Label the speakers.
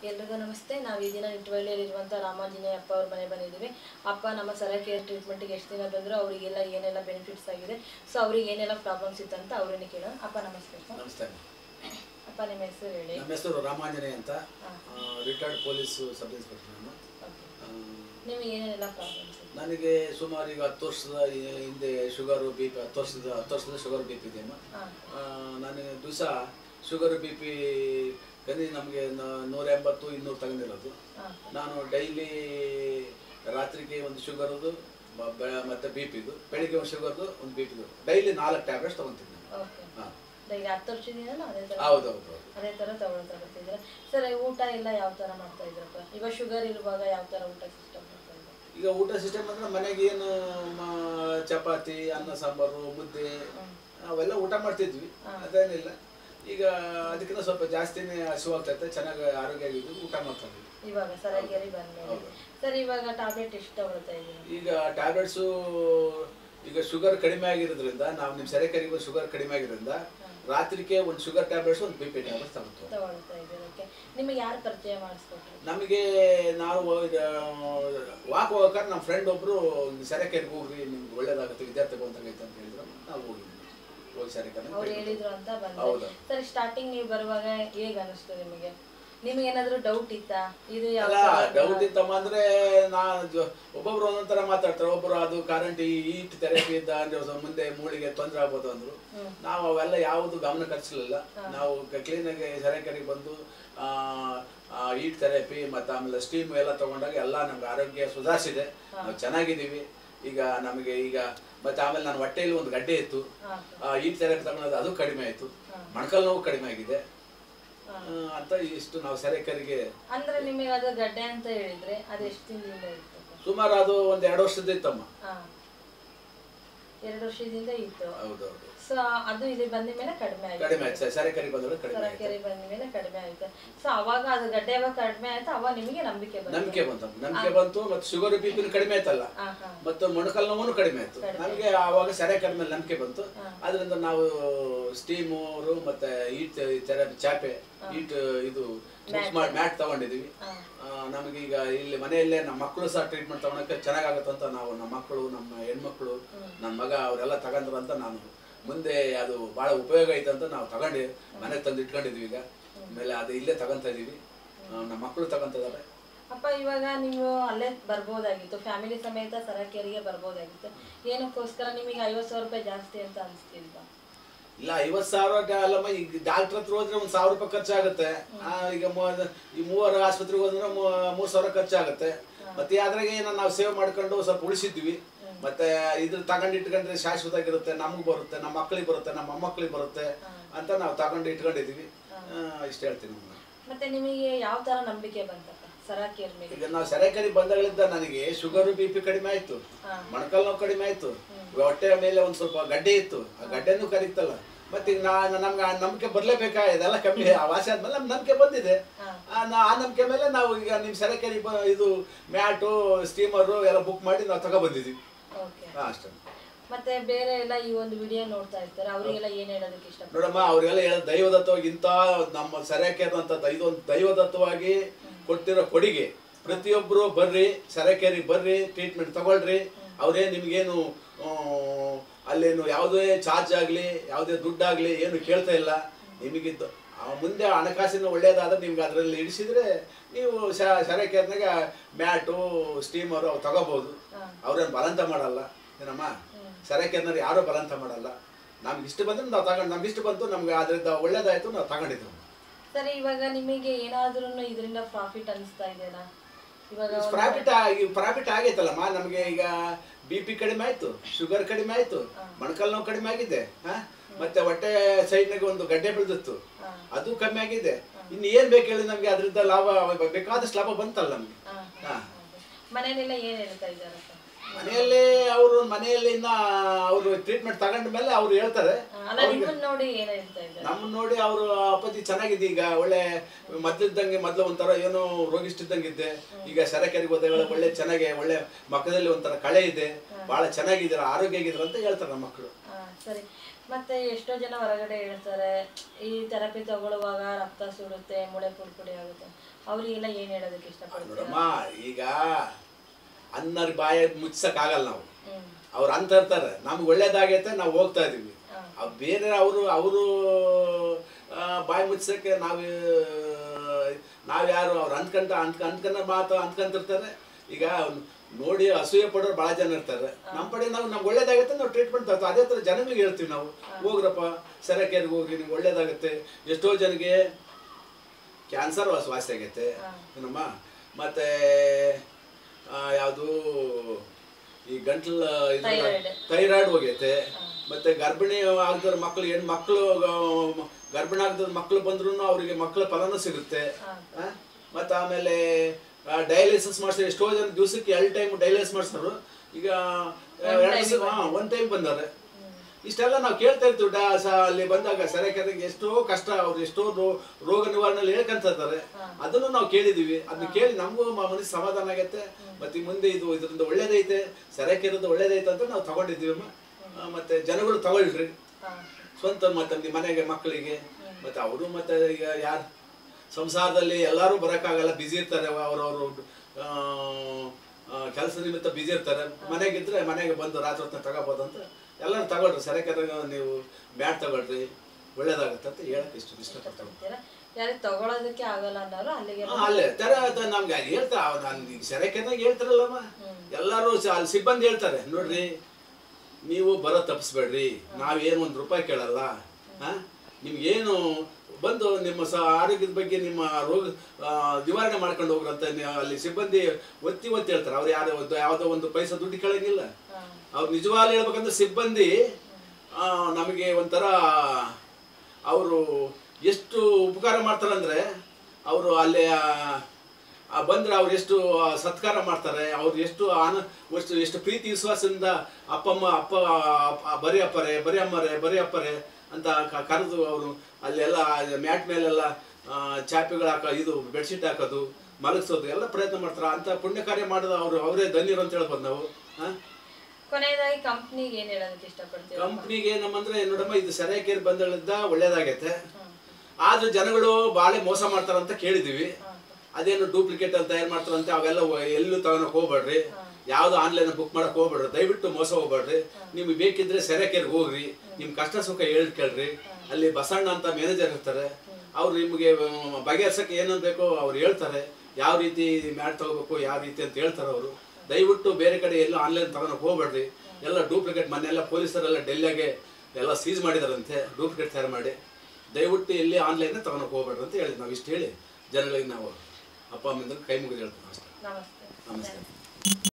Speaker 1: ಎಲ್ರಿಗೂ ನಮಸ್ತೆ ನಾವು ಈ ದಿನ ನಿಟ್ಟುವಳ್ಳಿಯಲ್ಲಿರುವಂಥ ರಾಮಾಂಜನೇಯ ಅಪ್ಪ ಅವ್ರ ಮನೆ ಬಂದಿದ್ದೀವಿ ಅಪ್ಪ ನಮ್ಮ ಸರ ಕೇರ್ ಟ್ರೀಟ್ಮೆಂಟಿಗೆ ಎಷ್ಟು ದಿನ ಬಂದರೂ ಅವರಿಗೆಲ್ಲ ಏನೆಲ್ಲ ಬೆನಿಫಿಟ್ಸ್ ಆಗಿದೆ ಸೊ ಅವ್ರಿಗೆ ಏನೆಲ್ಲ ಪ್ರಾಬ್ಲಮ್ಸ್ ಇತ್ತಂತ ಅವ್ರನ್ನೇ ಕೇಳೋಣ ಅಪ್ಪ ನಮಸ್ತೆ ಸರ್
Speaker 2: ನಮಸ್ತೆ
Speaker 1: ಅಪ್ಪ ನಿಮ್ಮ ಹೆಸರು ಹೇಳಿ
Speaker 2: ನಮ್ಮ ಹೆಸರು ರಾಮಾಂಜನೇಯ ಅಂತ
Speaker 1: ಹಾ.
Speaker 2: ರಿಟೈರ್ಡ್ ಪೊಲೀಸ್ ಸಬ್ ಇನ್ಸ್ಪೆಕ್ಟರ್ ನಾನು
Speaker 1: ಓಕೆ
Speaker 2: ಆ,
Speaker 1: ನಿಮಗೆ ಏನೇನೆಲ್ಲ ಪ್ರಾಬ್ಲಮ್ಸ್ ಇದೆ
Speaker 2: ನನಗೆ ಸುಮಾರು ಈಗ ಹತ್ತು ವರ್ಷದ ಹಿ- ಹಿಂದೆ ಶುಗರು ಬಿ ಪಿ ಹತ್ತು ವರ್ಷದ ಹತ್ತು ವರ್ಷದ ಶುಗರ್ ಬಿ ಪಿ ಇದೆ ಅಮ್ಮ.
Speaker 1: ಹಾಂ
Speaker 2: ಆ, ನಾನು ದಿವಸ ಶುಗರ್ ಬಿ ಪಿ ಕನಿ ನಮಗೆ ನೂರ ಎಂಬತ್ತು ಇನ್ನೂರು ತಗೊಂಡಿರೋದು
Speaker 1: ಹಾಂ
Speaker 2: ನಾನು ಡೈಲಿ ರಾತ್ರಿಗೆ ಒಂದು ಶುಗರ್ದು ಬ- ಬೆ- ಮತ್ತೆ ಬಿ ಪಿದು ಬೆಳಿಗ್ಗೆ ಒಂದು ಶುಗರ್ದು ಒಂದು ಬಿ ಪಿದು ಡೈಲಿ ನಾಲ್ಕು ಟ್ಯಾಬ್ಲೆಟ್ಸ್ ತೊಗೊತೀನಿ ನಾನು
Speaker 1: ಓಕೆ
Speaker 2: ಹಾಂ
Speaker 1: ಈಗ ಹತ್ತು ವರ್ಷದಿಂದ ಅದೇ ಥರ
Speaker 2: ಹೌದೌದು
Speaker 1: ಅದೇ ಥರ ತಗೊಳ್ತಾ ಬರ್ತಿದ್ರೆ ಸರ್ ಊಟ ಎಲ್ಲ ಯಾವ ಥರ ಮಾಡ್ತಾ ಇದ್ರಪ್ಪ ಇವಾಗ ಶುಗರ್ ಇರುವಾಗ ಯಾವ ಥರ ಊಟ ಸಿಸ್ಟಮ್ ಮಾಡ್ತಾ ಇದ್ರು
Speaker 2: ಈಗ ಊಟ ಸಿಸ್ಟಮ್ ಅಂದ್ರೆ ಮನೆಗೆ ಏನು ಮ- ಚಪಾತಿ ಅನ್ನ ಸಾಂಬಾರು ಮುದ್ದೆ ಅವೆಲ್ಲ ಊಟ ಮಾಡ್ತಿದ್ವಿ ಅದೇನಿಲ್ಲ ಈಗ ಅದಕ್ಕಿಂತ ಸ್ವಲ್ಪ ಜಾಸ್ತಿನೇ ಹಸಿವಾಗ್ತೈತೆ ಚೆನ್ನಾಗಿ ಆರೋಗ್ಯ ಆಗಿದ್ದು ಊಟ ಮಾಡ್ತಾ ಇದ್ವಿ
Speaker 1: ಇವಾಗ ಸರಾಗೇರಿ ಬಂದ್ಮೇಲೆ
Speaker 2: ಹೌದು.
Speaker 1: ಸರ್ ಇವಾಗ ಟ್ಯಾಬ್ಲೆಟ್ ಎಷ್ಟು ತಗೊಳ್ತಾ ಇದ್ದೀವಿ
Speaker 2: ಈಗ ಟ್ಯಾಬ್ಲೆಟ್ಸು ಈಗ ಶುಗರ್ ಕಡಿಮೆ ಆಗಿರೋದ್ರಿಂದ ನಾವು ನಿಮ್ಮ ಸೆರೆಕರಿಗೆ ಶುಗರ್ ಕಡಿಮೆ ಆಗಿರೋದ್ರಿಂದ ರಾತ್ರಿಗೆ ಒಂದು ಶುಗರ್ ಟ್ಯಾಬ್ಲೆಟ್ಸ್ ಒಂದು ಬಿ ಪಿ ಟ್ಯಾಬ್ಲೆಟ್ಸ್ ತಗೊಂಡು
Speaker 1: ತಗೊಳ್ತಾ ಇದ್ದೀವಿ ಓಕೆ ನಿಮಗೆ ಯಾರು ಪರಿಚಯ ಮಾಡಿಸ್ಕೊಟ್ರು
Speaker 2: ನಮಗೆ ನಾವು ವಾಕ್ ಹೋಗ್ಬೇಕಾದ್ರೆ ನಮ್ಮ ಫ್ರೆಂಡ್ ಒಬ್ಬರು ಸೆರೆಕರಿಗೆ ಹೋಗ್ರಿ ನಿಮ್ಗೆ ಒಳ್ಳೇದಾಗುತ್ತೆ ವಿದ್ಯಾರ್ಥಿ ಬಂದಂಗೈತೆ ಅಂತ ಹೇಳಿದ್ರು ನಾವು ಹೋಗಿದ್ವಿ ಹೋಗಿ ಸೆರೆಕರಿಗೆ
Speaker 1: ಅವ್ರು ಹೇಳಿದ್ರು ಅಂತ ಬಂದ್ರೆ
Speaker 2: ಹೌದು.
Speaker 1: ಸರ್ ಸ್ಟಾರ್ಟಿಂಗ್ ನೀವು ಬರುವಾಗ ಹೇಗೆ ಅನಿಸ್ತು ನಿಮಗೆ ನಿಮಗೆ ಏನಾದರೂ ಡೌಟ್ ಇತ್ತಾ ಇದು ಯಾವ
Speaker 2: ಅಲ್ಲ
Speaker 1: ಥರ-
Speaker 2: ಡೌಟ್ ಇತ್ತಮ್ಮ ಅಂದ್ರೆ ನಾ ಜೊ- ಒಬ್ಬೊಬ್ರು ಒಂದೊಂದ್ ತರ ಮಾತಾಡ್ತಾರೆ ಒಬ್ಬರು ಅದು ಕರೆಂಟ್ ಈಟ್ ಥೆರಪಿ ಇದ್ದ ಅಂದ್ರೆ ಸ್ವಲ್ಪ ಮುಂದೆ ಮೂಳಿಗೆ ತೊಂದರೆ ಆಗ್ಬೋದು ಅಂದ್ರು
Speaker 1: ಹ್ಮ್.
Speaker 2: ನಾವು ಅವೆಲ್ಲ ಯಾವುದು ಗಮನ ಹರಿಸಲಿಲ್ಲ ನಾವು ಕ್ಲೀನಾಗಿ ಸೆರೆಕರಿಗೆ ಬಂದು ಈಟ್ ಥೆರಪಿ ಮತ್ತೆ ಆಮೇಲೆ ಸ್ಟೀಮ್ ಎಲ್ಲ ತಗೊಂಡಾಗ ಎಲ್ಲ ನಮ್ಗೆ ಆರೋಗ್ಯ ಸುಧಾರಿಸಿದೆ ನಾವು ಚೆನ್ನಾಗಿದ್ದೀವಿ ಈಗ ನಮಗೆ ಈಗ ಮತ್ತೆ ಆಮೇಲೆ ನನ್ನ ಹೊಟ್ಟೆಯಲ್ಲಿ ಒಂದು ಗಡ್ಡೆ ಇತ್ತು
Speaker 1: ಹಾ,
Speaker 2: ಈಟ್ ಥೆರಪಿ ತಗೊಂಡಾಗ ಅದು ಕಡಿಮೆ ಆಯಿತು ಮೊಣಕಾಲು ನೋವು ಕಡಿಮೆ ಆಗಿದೆ ಆ, ಅಂತ ಇಷ್ಟು ನಾವು ಸೆರೆಕರಿಗೆ
Speaker 1: ಅಂದ್ರೆ ನಿಮಗೆ ಅದು ಗಡ್ಡೆ ಅಂತ ಹೇಳಿದ್ರೆ ಅದು ಎಷ್ಟು ದಿನದಿಂದ ಇತ್ತು
Speaker 2: ಸುಮಾರು ಅದು ಒಂದು ಎರಡು ವರ್ಷದ ಇತ್ತಮ್ಮ
Speaker 1: ಹಾ ಎರಡು ವರ್ಷದಿಂದ ಇತ್ತು
Speaker 2: ಹೌದೌದು
Speaker 1: ಸೊ ಅದು ಇಲ್ಲಿ ಬಂದ ಮೇಲೆ ಕಡಿಮೆ ಆಯ್ತು
Speaker 2: ಕಡಿಮೆ ಆಯ್ತು ಸೆರೆಕರಿಗೆ ಬಂದವರು ಕಡಿಮೆ ಆಯ್ತು
Speaker 1: ಸರಕೆರೆ ಬಂದ ಮೇಲೆ ಕಡಿಮೆ ಆಯ್ತು ಸೊ ಅವಾಗ ಅದು ಗಡ್ಡೆ ಯಾವಾಗ ಕಡಿಮೆ ಆಯ್ತು ಅವಾಗ ನಿಮಗೆ ನಂಬಿಕೆ ಬಂತು
Speaker 2: ನಂಬಿಕೆ ಬಂತಮ್ಮ ನಂಬಿಕೆ ಬಂತು ಮತ್ತೆ ಶುಗರ್ ಬಿ ಪಿ ಕಡಿಮೆ ಆಯ್ತಲ್ಲ
Speaker 1: ಹಾ ಹಾ
Speaker 2: ಮತ್ತು ಮೊಣಕಾಲು ನೋವು ಕಡಿಮೆ ಆಯ್ತು ನಮಗೆ ಆವಾಗ ಸೆರೆಕರ ಮೇಲೆ ನಂಬಿಕೆ ಬಂತು ಅದರಿಂದ ನಾವು ಸ್ಟೀಮರು ಮತ್ತೆ ಈಟ್ ಥೆರಪಿ ಚಾಪೆ ಈಟ್ ಇದು ಮ್ಯಾಟ್ ತಗೊಂಡಿದೀವಿ ಆ, ನಮಗೆ ಈಗ ಇಲ್ಲಿ ಮನೆಯಲ್ಲೇ ನಮ್ಮ ಮಕ್ಕಳು ಸಹ ಟ್ರೀಟ್ಮೆಂಟ್ ತಗೊಳಕ್ಕೆ ಚೆನ್ನಾಗಾಗುತ್ತೆ ಅಂತ ನಾವು ನಮ್ಮ ಮಕ್ಕಳು ನಮ್ಮ ಹೆಣ್ಮಕ್ಳು ನನ್ನ ಮಗ ಅವರೆಲ್ಲ ತಗೊಂಡ್ರು ಅಂತ ನಾನು ಮುಂದೆ ಅದು ಬಹಳ ಉಪಯೋಗ ಐತೆ ಅಂತ ನಾವು ತಗೊಂಡು ಮನೆಗೆ ತಂದು ಇಟ್ಕೊಂಡಿದ್ವಿ ಈಗ ಆಮೇಲೆ ಅದು ಇಲ್ಲೇ ತಗೊಂತ ಇದೀವಿ ಆ, ನಮ್ಮ ಮಕ್ಕಳು ತಗೊಂತಿದ್ದಾರೆ
Speaker 1: ಅಪ್ಪ ಇವಾಗ ನೀವು ಅಲ್ಲೇ ಬರ್ಬೋದಾಗಿತ್ತು ಫ್ಯಾಮಿಲಿ ಸಮೇತ ಸರಕೇರಿಗೆ ಬರ್ಬೋದಾಗಿತ್ತು ಏನಕ್ಕೋಸ್ಕರ ನಿಮಗೆ ಐವತ್ತು ಸಾವಿರ ರೂಪಾಯಿ ಜಾಸ್ತಿ ಅಂತ ಅನಿಸ್ತಿಲ್ವಾ
Speaker 2: ಇಲ್ಲ ಐವತ್ ಸಾವಿರ ಗ- ಅಲ್ಲಮ್ಮ ಈಗ ಡಾಕ್ಟರ್ ಹತ್ರ ಹೋದ್ರೆ ಒಂದ್ ಸಾವಿರ ರೂಪಾಯಿ ಖರ್ಚಾಗುತ್ತೆ ಆ, ಈಗ ಮೂ- ಈ ಮೂವರ ಆಸ್ಪತ್ರೆಗೆ ಹೋದ್ರೆ ಮೂ- ಮೂರ್ ಸಾವಿರ ಖರ್ಚಾಗುತ್ತೆ ಮತ್ತೆ ಅದ್ರಾಗ ಏನೋ ನಾವು ಸೇವ್ ಮಾಡ್ಕೊಂಡು ಸ್ವಲ್ಪ ಉಳಿಸಿದ್ವಿ ಮತ್ತೆ ಇದ್ರ ತಗೊಂಡು ಇಟ್ಕೊಂಡ್ರೆ ಶಾಶ್ವತ ಆಗಿರುತ್ತೆ ನಮ್ಗೆ ಬರುತ್ತೆ ನಮ್ಮ ಮಕ್ಳಿಗೆ ಬರುತ್ತೆ ನಮ್ಮ ಮೊಮ್ಮಕ್ಳಿಗೆ ಬರುತ್ತೆ ಅಂತ ನಾವು ತಗೊಂಡು ಇಟ್ಕೊಂಡಿದೀವಿ ಇಷ್ಟ ಹೇಳ್ತೀನಿ ನಾನು.
Speaker 1: ಮತ್ತೆ ನಿಮಗೆ ಯಾವ ತರ ನಂಬಿಕೆ ಬಂತಪ್ಪ ಸರಾಕೇರ್ ಮೇಲೆ
Speaker 2: ಈಗ ನಾವು ಸೆರೆಕರಿ ಬಂದಾಗಲಿದ್ದ ನನಗೆ ಶುಗರ್ ಬಿ ಪಿ ಕಡಿಮೆ ಆಯ್ತು
Speaker 1: ಹಾ.
Speaker 2: ಮೊಣಕಾಲು ನೋವು ಕಡಿಮೆ ಆಯ್ತು ಹೊಟ್ಟೆ ಮೇಲೆ ಒಂದ್ ಸ್ವಲ್ಪ ಗಡ್ಡೆ ಇತ್ತು ಆ ಗಡ್ಡೆನೂ ಕರೀತಲ್ಲ ಮತ್ತೆ ಈಗ ನಾ ನಮ್ಗೆ ಆ ನಂಬಿಕೆ ಬರ್ಲೇಬೇಕಾ ಇದೆಲ್ಲ ಕಮ್ಮಿ ಆ ವಾಸಿ ಆದ್ಮೇಲೆ ನಮ್ಗೆ ನಂಬಿಕೆ ಬಂದಿದೆ
Speaker 1: ಹಾ.
Speaker 2: ಆ ನಾ- ಆ ನಂಬಿಕೆ ಮೇಲೆ ನಾವು ಈಗ ನಿಮ್ ಸೆರೆಕರಿ ಬ- ಇದು ಮ್ಯಾಟು ಸ್ಟೀಮರು ಎಲ್ಲ ಬುಕ್ ಮಾಡಿ ನಾವು ತಗೊಬಂದಿದ್ದೀವಿ
Speaker 1: ಓಕೆ
Speaker 2: ಹಾ ಅಷ್ಟೇ
Speaker 1: ಮತ್ತೆ ಬೇರೆ ಎಲ್ಲ ಈ ಒಂದು ವಿಡಿಯೋ ನೋಡ್ತಾ ಇರ್ತಾರೆ ಅವರಿಗೆಲ್ಲ ಏನ್ ಹೇಳೋದಕ್ಕೆ ಇಷ್ಟ
Speaker 2: ನೋಡಮ್ಮ ಅವ್ರಿಗೆಲ್ಲ ಹೇಳ ದೈವದತ್ತವಾಗಿ ಇಂಥ ನಮ್ಮ ಸೆರೆಕೇರ್ ಅಂತ ಇದೊಂದು ದೈವದತ್ತವಾಗಿ ಕೊಟ್ಟಿರೋ ಕೊಡುಗೆ ಪ್ರತಿಯೊಬ್ಬರು ಬರ್ರಿ ಸೆರೆಕೇರಿ ಬರ್ರಿ ಟ್ರೀಟ್ಮೆಂಟ್ ತಗೊಳ್ರಿ ಅವ್ರೇ ನಿಮ್ಗೇನು ಆ, ಅಲ್ಲೇನು ಯಾವುದೇ ಚಾರ್ಜ್ ಆಗಲಿ ಯಾವುದೇ ದುಡ್ಡಾಗಲಿ ಏನು ಕೇಳ್ತಾ ಇಲ್ಲ ನಿಮಗಿದ್ದು ಆ ಮುಂದೆ ಹಣಕಾಸಿನ ಒಳ್ಳೇದಾದ್ರೆ ನಿಮ್ಗೆ ಅದರಲ್ಲಿ ಇಡಿಸಿದ್ರೆ ನೀವು ಸೆರೆಕೇರ್ನಾಗ ಮ್ಯಾಟು ಸ್ಟೀಮರು ಅವು ತಗೋಬೋದು ಅವ್ರೇನು ಬಲಂತ ಮಾಡಲ್ಲ ಏನಮ್ಮ ಸೆರೆಕೇರ್ನಲ್ಲಿ ಯಾರೂ ಬಲಂತ ಮಾಡಲ್ಲ ನಮ್ಗೆ ಇಷ್ಟ ಬಂದ್ರೆ ನಾವು ತಗೊಂಡು ನಮ್ಗೆ ಇಷ್ಟ ಬಂತು ನಮ್ಗೆ ಅದರಿಂದ ಒಳ್ಳೇದಾಯ್ತು ನಾವು ತಗೊಂಡಿದ್ವಿ
Speaker 1: ಸರಿ ಇವಾಗ ನಿಮಗೆ ಏನಾದ್ರೂ ಇದರಿಂದ ಪ್ರಾಫಿಟ್ ಅನಿಸ್ತಾ ಇದೆನಾ ಇವಾಗ ಒಂದು-
Speaker 2: ಪ್ರಾಫಿಟ್ ಆಗಿ ಪ್ರಾಫಿಟ್ ಆಗೈತಲ್ಲಮ್ಮ ನಮಗೆ ಈಗ ಬಿ ಪಿ ಕಡಿಮೆ ಆಯ್ತು ಶುಗರ್ ಕಡಿಮೆ ಆಯ್ತು ಮೊಣಕಾಲು ನೋವು ಕಡಿಮೆ ಆಗಿದೆ ಹಾ ಮತ್ತೆ ಹೊಟ್ಟೆ ಸೈಡ್ನಾಗ ಒಂದು ಗಡ್ಡೆ ಬೆಳೆದಿತ್ತು
Speaker 1: ಹಾ.
Speaker 2: ಅದು ಕಮ್ಮಿ ಆಗಿದೆ ಇನ್ನು ಏನ್ ಬೇಕು ಹೇಳಿ ನಮ್ಗೆ ಅದರಿಂದ ಲಾಭ ಬೇಕಾದಷ್ಟು ಲಾಭ ಬಂತಲ್ಲ ನಮ್ಗೆ
Speaker 1: ಹಾ,
Speaker 2: ಹಾ
Speaker 1: ಮನೆಯಲ್ಲೆಲ್ಲ ಏನ್ ಹೇಳ್ತಾ ಇದ್ದಾರಪ್ಪ
Speaker 2: ಮನೆಯಲ್ಲಿ ಅವರು ಮನೆಯಲ್ಲಿ ಇನ್ನ ಅವರು ಟ್ರೀಟ್ಮೆಂಟ್ ತಗೊಂಡ ಮೇಲೆ ಅವ್ರು ಹೇಳ್ತಾರೆ
Speaker 1: ಅಲ್ಲ ನಿಮ್ಮನ್ನ ನೋಡಿ ಏನ್ ಹೇಳ್ತಾ ಇದ್ದಾರೆ
Speaker 2: ನಮ್ಮನ್ನ ನೋಡಿ ಅವರು ಅಪ್ಪಾಜಿ ಚೆನ್ನಾಗಿದೆ ಈಗ ಒಳ್ಳೆ ಮೊದ್ಲಿದ್ದಂಗೆ ಮೊದ್ಲು ಒಂಥರ ಏನೋ ರೋಗಿಷ್ಟಿದ್ದಂಗೆ ಇದ್ದೆ ಈಗ ಸರಕಾರಿಗೆ ಹೋದಾಗ ಒಳ್ಳೆ ಚೆನ್ನಾಗಿ ಒಳ್ಳೆ ಮಕ್ಕದಲ್ಲಿ ಒಂಥರ ಕಳೆ ಇದೆ ಬಹಳ ಚೆನ್ನಾಗಿದ್ದೀರ ಆರೋಗ್ಯ ಆಗಿದ್ರ ಅಂತ ಹೇಳ್ತಾರೆ ನಮ್ಮ ಮಕ್ಕಳು
Speaker 1: ಹಾ, ಸರಿ ಮತ್ತೆ ಎಷ್ಟೋ ಜನ ಹೊರಗಡೆ ಹೇಳ್ತಾರೆ ಈ ಥೆರಪಿ ತಗೊಳ್ಳುವಾಗ ರಕ್ತ ಸುಡುತ್ತೆ ಮೂಳೆ ಪುಡಿ ಪುಡಿ ಆಗುತ್ತೆ ಅವರಿಗೆಲ್ಲ ಏನ್ ಹೇಳೋದಕ್ಕೆ ಇಷ್ಟಪಡ್ತೀರಾ
Speaker 2: ನೋಡಮ್ಮ ಈಗ ಅನ್ನರ ಬಾಯ ಮುಚ್ಚಕ್ಕಾಗಲ್ಲ ನಾವು
Speaker 1: ಹ್ಮ್
Speaker 2: ಅವ್ರು ಅಂತ ಇರ್ತಾರೆ ನಮ್ಗೆ ಒಳ್ಳೇದಾಗೈತೆ ನಾವು ಹೋಗ್ತಾ ಇದೀವಿ
Speaker 1: ಹಾ.
Speaker 2: ಅವ್ ಬೇರೆ ಅವರು ಅವರು ಬಾಯಿ ಮುಚ್ಚಕ್ಕೆ ನಾವು ನಾವು ಯಾರು ಅವ್ರು ಅಂದ್ಕಂತ ಅಂದ್ಕ ಅಂದ್ಕೊಂಡ ಮಾತು ಅಂದ್ಕೊಂತಿರ್ತಾರೆ ಈಗ ನೋಡಿ ಅಸೂಯೆ ಪಡೋರು ಭಾಳ ಜನ ಇರ್ತಾರೆ ನಮ್ಮ ಕಡೆ ನಾವು ನಮ್ಗೆ ಒಳ್ಳೇದಾಗುತ್ತೆ ನಾವು ಟ್ರೀಟ್ಮೆಂಟ್ ತರ್ತೀವಿ ಅದೇ ಥರ ಜನಗಳಿಗೆ ಹೇಳ್ತೀವಿ ನಾವು ಹೋಗ್ರಪ್ಪ ಸರಕೇರಿಗೆ ಹೋಗ್ರಿ ನಿಮ್ಗೆ ಒಳ್ಳೇದಾಗುತ್ತೆ ಎಷ್ಟೋ ಜನಗೆ ಕ್ಯಾನ್ಸರ್ ವಾಸಿ ಆಗೈತೆ
Speaker 1: ಹಾ.
Speaker 2: ಏನಮ್ಮ ಮತ್ತೆ ಯಾವುದು ಈ ಗಂಟ್ಲ
Speaker 1: Thyroid.
Speaker 2: ಥೈರಾಯ್ಡ್ ಹೋಗೈತೆ ಮತ್ತೆ ಗರ್ಭಿಣಿ ಆಗದ್ರ ಮಕ್ಳು ಹೆಣ್ ಮಕ್ಳು ಗರ್ಭಿಣಿ ಆಗದ ಮಕ್ಳು ಬಂದ್ರು ಅವರಿಗೆ ಮಕ್ಕಳ ಫಲನೂ ಸಿಗುತ್ತೆ
Speaker 1: ಹಾ.
Speaker 2: ಆ? ಮತ್ತೆ ಆಮೇಲೆ ಡಯಾಲಿಸಿಸ್ ಮಾಡ್ತಾರೆ ಎಷ್ಟೋ ಜನ ದಿವಸಕ್ಕೆ ಎರಡು ಟೈಮ್ ಡಯಾಲಿಸಿಸ್ ಮಾಡ್ತಾರೆ ಈಗ ಒನ್ ಟೈಮ್ ಬಂದಾರೆ ಇಷ್ಟೆಲ್ಲ ನಾವು ಕೇಳ್ತಾ ಇರ್ತೀವಿ ಡಾ ಸ- ಅಲ್ಲಿ ಬಂದಾಗ ಸರಕಾರಿಗೆ ಎಷ್ಟೋ ಕಷ್ಟ ಅವ್ರು ಎಷ್ಟೋ ರೋ- ರೋಗ ನಿವಾರಣೆಯಲ್ಲಿ ಹೇಳ್ಕೊಂತ ಇರ್ತಾರೆ ಅದನ್ನು ನಾವು ಕೇಳಿದೀವಿ ಅದನ್ನ ಕೇಳಿ ನಮಗೂ ಮನಸ್ಸು ಸಮಾಧಾನ ಆಗೈತೆ ಮತ್ತೆ ಈ ಮುಂದೆ ಇದು ಇದರಿಂದ ಒಳ್ಳೇದೈತೆ ಸರಕಿರೋದು ಒಳ್ಳೇದೈತೆ ಅಂತ ನಾವು ತಗೊಂಡಿದ್ದೀವಿ ಅಮ್ಮ ಆ, ಮತ್ತೆ ಜನಗಳು ತಗೊಳ್ರಿ
Speaker 1: ಹಾ.
Speaker 2: ಸ್ವಂತ ಮತ್ತೆ ನಿಮ್ಮ ಮನೆಗೆ ಮಕ್ಕಳಿಗೆ ಮತ್ತೆ ಅವರು ಮತ್ತೆ ಈಗ ಯಾರು ಸಂಸಾರದಲ್ಲಿ ಎಲ್ಲರೂ ಬರೋಕ್ಕಾಗಲ್ಲ ಬ್ಯುಸಿ ಇರ್ತಾರೆ ಅವರವರು ಕೆಲಸ ನಿಮಿತ್ತ ಬ್ಯುಸಿ ಇರ್ತಾರೆ ಮನೆಗಿದ್ರೆ ಮನೆಗೆ ಬಂದು ರಾತ್ರಿ ಹೊತ್ತಿನ ತಗೋಬೋದು ಅಂತ ಎಲ್ಲರೂ ತಗೊಳ್ರಿ ಸರಕಾರ ನೀವು ಬ್ಯಾಟ್ ತಗೊಳ್ರಿ ಒಳ್ಳೇದಾಗುತ್ತೆ ಅಂತ ಹೇಳಕ್ ಇಷ್ಟ ಇಷ್ಟಪಡ್ತಾರೆ
Speaker 1: ಇಷ್ಟಪಡ್ತೀರಾ ಯಾರಿಗೆ ತಗೊಳೋದಕ್ಕೆ ಆಗಲ್ಲ ಅನ್ನೋರು ಅಲ್ಲಿಗೆ
Speaker 2: ಹಾ, ಅಲ್ಲೇ ತರ ಅದ ನಮ್ಗೆ ಅಲ್ಲಿ ಹೇಳ್ತಾ ನಾನು ಸೆರೆಕೆನಾಗ ಹೇಳ್ತಾರಲ್ಲಮ್ಮ ಎಲ್ಲರೂ ಸ- ಅಲ್ಲಿ ಸಿಬ್ಬಂದಿ ಹೇಳ್ತಾರೆ ನೋಡ್ರಿ ನೀವು ಬರೋ ತಪ್ಪಿಸ್ಬೇಡ್ರಿ ನಾವೇನು ಒಂದು ರೂಪಾಯಿ ಕೇಳಲ್ಲ ಹಾ ನಿಮ್ಗೇನು ಬಂದು ನಿಮ್ಮ ಸ ಆರೋಗ್ಯದ ಬಗ್ಗೆ ನಿಮ್ಮ ರೋಗ ಆ, ನಿವಾರಣೆ ಮಾಡ್ಕೊಂಡು ಹೋಗ್ರಂತ ನೀವು ಅಲ್ಲಿ ಸಿಬ್ಬಂದಿ ಒತ್ತಿ ಒತ್ತಿ ಹೇಳ್ತಾರೆ ಅವ್ರು ಯಾರೋ ಒಂದು ಯಾವುದೋ ಒಂದು ಪೈಸಾ ದುಡ್ಡು ಕೇಳಂಗಿಲ್ಲ
Speaker 1: ಹಾ.
Speaker 2: ಅವ್ರು ನಿಜವಾಗ್ಲೂ ಹೇಳ್ಬೇಕಂದ್ರೆ ಸಿಬ್ಬಂದಿ ಆ, ನಮಗೆ ಒಂಥರ ಅವರು ಎಷ್ಟು ಉಪಕಾರ ಮಾಡ್ತಾರಂದ್ರೆ ಅವರು ಅಲ್ಲಿ ಆ- ಆ ಬಂದ್ರೆ ಅವ್ರು ಎಷ್ಟು ಆ, ಸತ್ಕಾರ ಮಾಡ್ತಾರೆ ಅವ್ರು ಎಷ್ಟು ಆನ ಎಷ್ಟು ಎಷ್ಟು ಪ್ರೀತಿ ವಿಶ್ವಾಸದಿಂದ ಅಪ್ಪಮ್ಮ ಅಪ್ಪ ಅಪ್ಪ- ಬರೀ ಅಪ್ಪರೇ ಬರೀ ಅಮ್ಮರೇ ಬರೀ ಅಪ್ಪರೇ ಅಂತ ಕ- ಕರೆದು ಅವರು ಅಲ್ಲೆಲ್ಲ ಮ್ಯಾಟ್ ಮೇಲೆಲ್ಲ ಆ, ಚಾಪೆಗಳು ಹಾಕೋ ಇದು ಬೆಡ್ಶೀಟ್ ಹಾಕೋದು ಮಲಗಿಸೋದು ಎಲ್ಲ ಪ್ರಯತ್ನ ಮಾಡ್ತಾರೆ ಅಂತ ಪುಣ್ಯ ಕಾರ್ಯ ಮಾಡೋದು ಅವರು ಅವರೇ ಧನ್ಯರು ಅಂತ ಹೇಳ್ಬೋದು ನಾವು ಹಾಂ
Speaker 1: ಕೊನೆಯದಾಗಿ ಕಂಪ್ನಿಗೆ ಏನ್ ಹೇಳೋದಕ್ಕೆ ಇಷ್ಟಪಡ್ತೀರಾ
Speaker 2: ಕಂಪ್ನಿಗೆ ಏನಮ್ಮಂದ್ರೆ ನೋಡಮ್ಮ ಇದು ಸರಿಯಾಗಿ ಬಂದಳಿದ್ದ ಒಳ್ಳೇದಾಗೈತೆ
Speaker 1: ಹ್ಮ್.
Speaker 2: ಆದ್ರೆ ಜನಗಳು ಬಾಳೆ ಮೋಸ ಮಾಡ್ತಾರಂತ ಕೇಳಿದೀವಿ
Speaker 1: ಹಾ.
Speaker 2: ಅದೇನು ಡೂಪ್ಲಿಕೇಟ್ ಅಂತ ತಯಾರು ಮಾಡ್ತಾರಂತೆ ಅವೆಲ್ಲ ಒ- ಎಲ್ಲೂ ತಗೊಳಕ್ ಹೋಗ್ಬೇಡ್ರಿ ಯಾವ್ದು ಆನ್ಲೈನ್ ಬುಕ್ ಮಾಡಕ್ ಹೋಗ್ಬೇಡ್ರಿ ದಯವಿಟ್ಟು ಮೋಸ ಹೋಗ್ಬೇಡ್ರಿ ನಿಮ್ಗೆ ಬೇಕಿದ್ರೆ ಸೆರೆಕೆರೆಗೆ ಹೋಗ್ರಿ ನಿಮ್ ಕಷ್ಟ ಸುಖ ಹೇಳ್ ಕೇಳ್ರಿ ಅಲ್ಲಿ ಬಸಣ್ಣ ಅಂತ ಮ್ಯಾನೇಜರ್ ಇರ್ತಾರೆ ಅವ್ರು ನಿಮ್ಗೆ ಮ್, ಬಗೆಹರ್ಸಕ್ಕೆ ಏನೇನ್ ಬೇಕೋ ಅವ್ರು ಹೇಳ್ತಾರೆ ಯಾವ ರೀತಿ ಮ್ಯಾಟ್ ತಗೋಬೇಕು ಯಾವ ರೀತಿ ಅಂತ ಹೇಳ್ತಾರೆ ಅವರು ದಯವಿಟ್ಟು ಬೇರೆ ಕಡೆ ಎಲ್ಲೂ ಆನ್ಲೈನ್ ತಗೊಳಕ್ ಹೋಗ್ಬೇಡ್ರಿ ಎಲ್ಲ ಡೂಪ್ಲಿಕೇಟ್ ಮನೆಯೆಲ್ಲ ಪೊಲೀಸರೆಲ್ಲ ಡೆಲ್ಲಿಯಾಗೆ ಎಲ್ಲ ಸೀಸ್ ಮಾಡಿದಾರಂತೆ ಡೂಪ್ಲಿಕೇಟ್ ತಯಾರು ಮಾಡಿ ದಯವಿಟ್ಟು ಎಲ್ಲಿ ಆನ್ಲೈನ್ ತಗೊಳಕ್ ಹೋಗ್ಬೇಡ್ರಿ ಅಂತ ಹೇಳಿ ನಾವು ಇಷ್ಟು ಹೇಳಿ ಜನಗಳಿಗೆ ನಾವು ಅಪ್ಪ ಅಮ್ಮಂದ್ರೆ ಕೈ ಮುಗಿದು ಹೇಳ್ತೀವಿ ಅಷ್ಟೇ
Speaker 1: ನಮಸ್ತೆ
Speaker 2: ನಮಸ್ತೆ